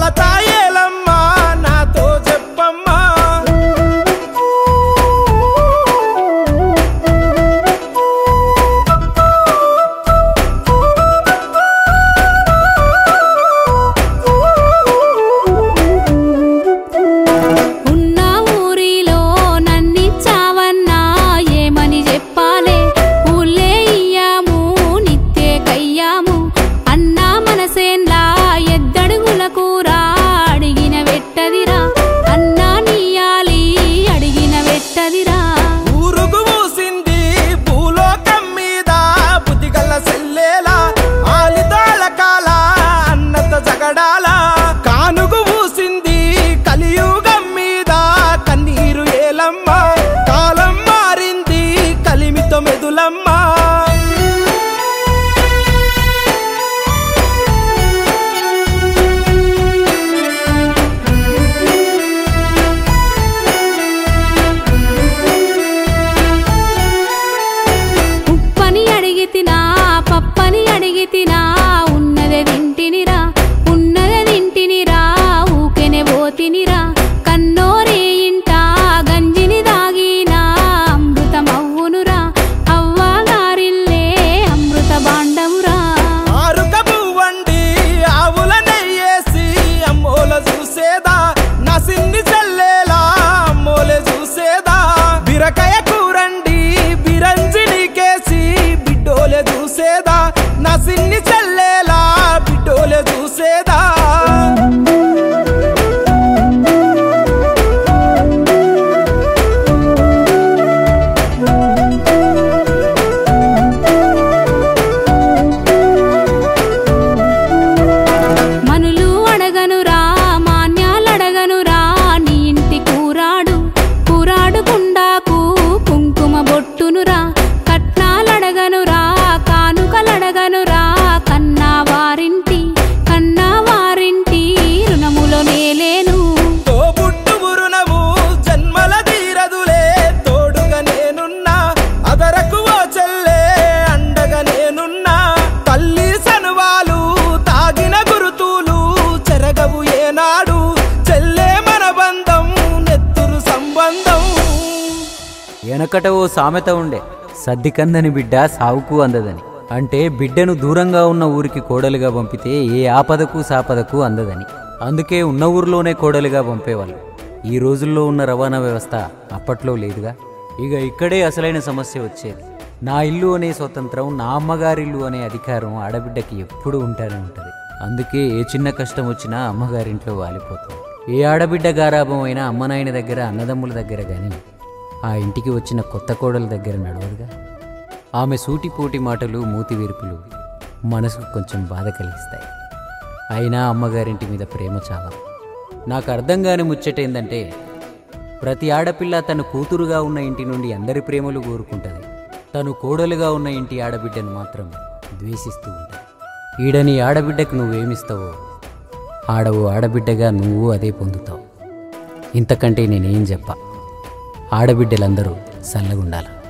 కలతాయేలమ్మా నాతో చెప్పమ్మా ఉన్న ఊరిలో నన్నిచ్చావన్నా ఏమని చెప్పాలే ఊళ్ళే ఇయ్యాము నిత్తే కయ్యాము అన్నా మనసేన్లా ఎద్దడుగుల కూర అడిగిన వెట్టదిరా అన్నా నీయాలి అడిగిన వెట్టదిరా ఊరుగు మూసింది భూలోకం మీద బుద్ధిగల్ల సెల్లేలా ఆలిదాల కాల అన్నత జగడాల కానుగు మూసింది కలియుగం మీద కన్నీరు ఏలమ్మ కాలం మారింది కలిమితో మెదులమ్మ ఉప్పని అడిగితినా పప్పని అడిగితినా ఉన్నదే తింటినిరా ఉన్నదే తింటినిరా ఊకెనే పోతినిరా కన్నోరే ఇంట గంజిని దాగినా అమృతమవ్వునురా అవ్వగారిల్లే అమృత బాండమురా ఆరుక పువ్వండి ఆవుల నెయ్యేసి అమ్మోల చూసేదా నా సిన్ని చెల్లేలా అమ్మోలే చూసేదా బిరకాయ కూరండి బిరంజిని కేసి బిడ్డోలే చూసేదా నా సిన్ని చెల్లేలా బిడ్డోలే చూసేదా మనులు అడగనురా మాన్యాలడగనురా నీ ఇంటి కూరాడు కూరాడుకుండాకు కుంకుమ బొట్టునురా కట్నాలడగనురా కానుకలడగనురా కన్నా వారింటి కన్నా వారింటి రుణములో నేలేను తోబుట్టు రుణము జన్మల తీరదులే తోడుగా నేనున్నా అదరకు ఓ చెల్లే అండగా నేనున్నా తల్లి సనువాలు తాగిన గురుతులు చెరగవు ఏనాడు చెల్లే మన బంధం నెత్తురు సంబంధం వెనకట ఓ సామెత ఉండే సద్దికందని బిడ్డ సావుకు అందదని అంటే బిడ్డను దూరంగా ఉన్న ఊరికి కోడలుగా పంపితే ఏ ఆపదకు సాపదకు అందదని అందుకే ఉన్న ఊర్లోనే కోడలుగా పంపేవాళ్ళు ఈ రోజుల్లో ఉన్న రవాణా వ్యవస్థ అప్పట్లో లేదుగా ఇక ఇక్కడే అసలైన సమస్య వచ్చేది నా ఇల్లు అనే స్వతంత్రం నా అమ్మగారిల్లు అనే అధికారం ఆడబిడ్డకి ఎప్పుడూ ఉంటానే ఉంటుంది అందుకే ఏ చిన్న కష్టం వచ్చినా అమ్మగారింట్లో వాలిపోతుంది ఏ ఆడబిడ్డ గారాభం అయినా అమ్మనాయన దగ్గర అన్నదమ్ముల దగ్గర కానీ ఆ ఇంటికి వచ్చిన కొత్త కోడల దగ్గర నడవదుగా ఆమె సూటిపోటి మాటలు మూతి వీర్పులు మనసుకు కొంచెం బాధ కలిగిస్తాయి అయినా అమ్మగారింటి మీద ప్రేమ చాలా నాకు అర్థం కాని ముచ్చట ఏందంటే ప్రతి ఆడపిల్ల తన కూతురుగా ఉన్న ఇంటి నుండి అందరి ప్రేమలు కోరుకుంటుంది తను కోడలుగా ఉన్న ఇంటి ఆడబిడ్డను మాత్రం ద్వేషిస్తూ ఉంటుంది ఈడని ఆడబిడ్డకు నువ్వేమిస్తావో ఆడవు ఆడబిడ్డగా నువ్వు అదే పొందుతావు ఇంతకంటే నేనేం చెప్పా ఆడబిడ్డలందరూ చల్లగుండాల